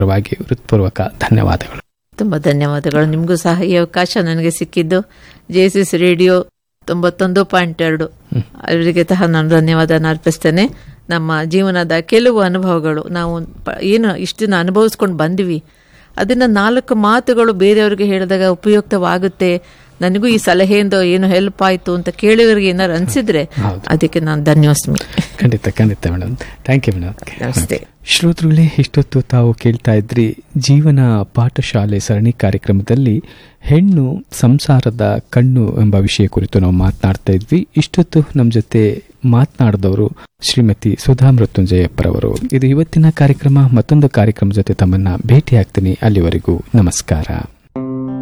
ಪರವಾಗಿ ಹೃತ್ಪೂರ್ವಕ ಧನ್ಯವಾದಗಳು ತುಂಬ ಧನ್ಯವಾದಗಳು ನಿಮಗೂ ಸಹ ಈ ಅವಕಾಶ ನನಗೆ ಸಿಕ್ಕಿದ್ದು ಜೆ ಸಿ ಸಿ ರೇಡಿಯೋ ತೊಂಬತ್ತೊಂದು ಪಾಯಿಂಟ್ ಎರಡು ಅವರಿಗೆ ಸಹ ನಾನು ಧನ್ಯವಾದನ ಅರ್ಪಿಸ್ತೇನೆ ನಮ್ಮ ಜೀವನದ ಕೆಲವು ಅನುಭವಗಳು ನಾವು ಪ- ಏನು ಇಷ್ಟು ದಿನ ಅನುಭವಿಸ್ಕೊಂಡು ಬಂದ್ವಿ ಅದನ್ನ ನಾಲ್ಕು ಮಾತುಗಳು ಬೇರೆಯವರಿಗೆ ಹೇಳಿದಾಗ ಉಪಯುಕ್ತವಾಗುತ್ತೆ ನನಗೂ ಈ ಸಲಹೆಯಿಂದ ಏನು ಹೆಲ್ಪ್ ಆಯ್ತು ಅಂತ ಕೇಳಿದವರಿಗೆ ಏನಾರು ಅನ್ಸಿದ್ರೆ ಹೌದು. ಅದಕ್ಕೆ ನಾನು ಧನ್ಯೋಸ್ಮಿ ಖಂಡಿತ ಖಂಡಿತ ಮೇಡಮ್ ಥ್ಯಾಂಕ್ ಯು ಮೇಡಮ್ ನಮಸ್ತೆ ಶ್ರೋತೃಗಳೇ ಇಷ್ಟೊತ್ತು ತಾವು ಕೇಳ್ತಾ ಇದ್ರಿ ಜೀವನ ಪಾಠಶಾಲೆ ಸರಣಿ ಕಾರ್ಯಕ್ರಮದಲ್ಲಿ ಹೆಣ್ಣು ಸಂಸಾರದ ಕಣ್ಣು ಎಂಬ ವಿಷಯ ಕುರಿತು ನಾವು ಮಾತನಾಡ್ತಾ ಇದ್ವಿ ಇಷ್ಟೊತ್ತು ನಮ್ಮ ಜೊತೆ ಮಾತನಾಡಿದವರು ಶ್ರೀಮತಿ ಸುಧಾ ಮೃತ್ಯುಂಜಯಪ್ಪರವರು ಇದು ಇವತ್ತಿನ ಕಾರ್ಯಕ್ರಮ ಮತ್ತೊಂದು ಕಾರ್ಯಕ್ರಮ ಜೊತೆ ತಮ್ಮನ್ನ ಭೇಟಿ ಆಗ್ತೀನಿ ಅಲ್ಲಿವರೆಗೂ ನಮಸ್ಕಾರ